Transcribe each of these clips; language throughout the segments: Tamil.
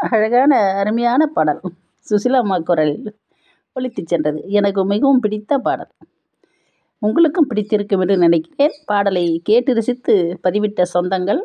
அழகான அருமையான பாடல் சுசிலா அம்மா குரலில் ஒலித்துச் சென்றது எனக்கு மிகவும் பிடித்த பாடல் உங்களுக்கும் பிடித்திருக்கும் என்று நினைக்கிறேன் பாடலை கேட்டு ரசித்து பதிவிட்ட சொந்தங்கள்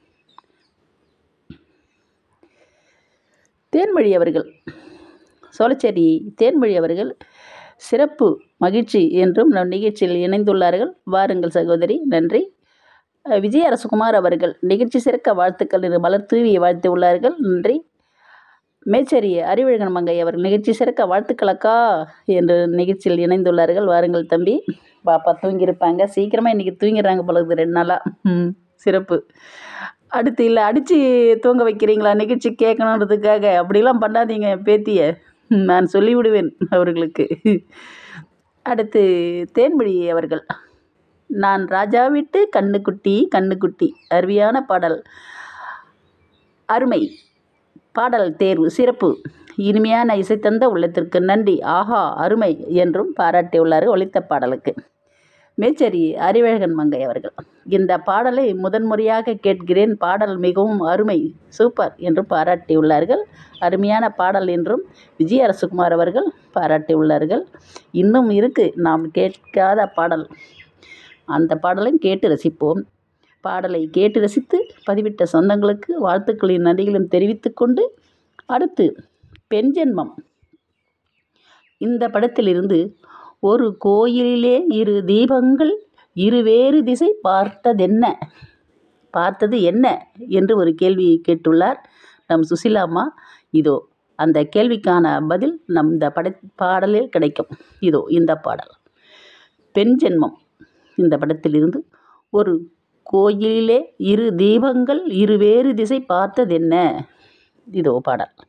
தேன்மொழி அவர்கள் சோழச்சேரி தேன்மொழி அவர்கள் சிறப்பு மகிழ்ச்சி என்றும் நம் நிகழ்ச்சியில் இணைந்துள்ளார்கள் வாருங்கள் சகோதரி நன்றி அஹ் விஜய் அரசகுமார் அவர்கள் நிகழ்ச்சி சிறக்க வாழ்த்துக்கள் என்று மலர் தூவி வாழ்த்து உள்ளார்கள் நன்றி மேச்சேரி அறிவழகன் மங்கை அவர் நிகழ்ச்சி சிறக்க வாழ்த்துக்களக்கா என்று நிகழ்ச்சியில் இணைந்துள்ளார்கள் வாருங்கள் தம்பி பாப்பா தூங்கியிருப்பாங்க சீக்கிரமாக இன்றைக்கி தூங்கிடுறாங்க போல இருக்குது ரெண்டு நாளாக ம் சிறப்பு அடுத்து இல்லை அடித்து தூங்க வைக்கிறீங்களா நிகழ்ச்சி கேட்கணுன்றதுக்காக அப்படிலாம் பண்ணாதீங்க என் பேத்தியை ம், நான் சொல்லிவிடுவேன் அவர்களுக்கு அடுத்து தேன்மொழி அவர்கள் நான் ராஜா விட்டு கண்ணுக்குட்டி கண்ணுக்குட்டி அருமையான பாடல் அருமை பாடல் தேர்வு சிறப்பு இனிமையான இசை தந்த உள்ளத்திற்கு நன்றி ஆஹா அருமை என்றும் பாராட்டியுள்ளார் ஒலித்த பாடலுக்கு மேச்சேரி அறிவழகன் மங்கை அவர்கள் இந்த பாடலை முதன்முறையாக கேட்கிறேன் பாடல் மிகவும் அருமை சூப்பர் என்று பாராட்டியுள்ளார்கள் அருமையான பாடல் என்றும் விஜய் அரசகுமார் அவர்கள் பாராட்டியுள்ளார்கள் இன்னும் இருக்குது நாம் கேட்காத பாடல் அந்த பாடலையும் கேட்டு ரசிப்போம் பாடலை கேட்டு ரசித்து பதிவிட்ட சொந்தங்களுக்கு வாழ்த்துக்களின் நன்றிகளும் தெரிவித்துக் கொண்டு அடுத்து பெண் ஜென்மம் இந்த படத்திலிருந்து ஒரு கோயிலிலே இரு தீபங்கள் இருவேறு திசை பார்த்ததென்ன பார்த்தது என்ன என்று ஒரு கேள்வியை கேட்டுள்ளார் நம் சுசிலாம்மா இதோ அந்த கேள்விக்கான பதில் நம் இந்த பட பாடலில் கிடைக்கும் இதோ இந்த பாடல் பெண் ஜென்மம் இந்த படத்திலிருந்து ஒரு கோயிலிலே இரு தீபங்கள் இருவேறு திசை பார்த்ததென்ன இதோ பாடல்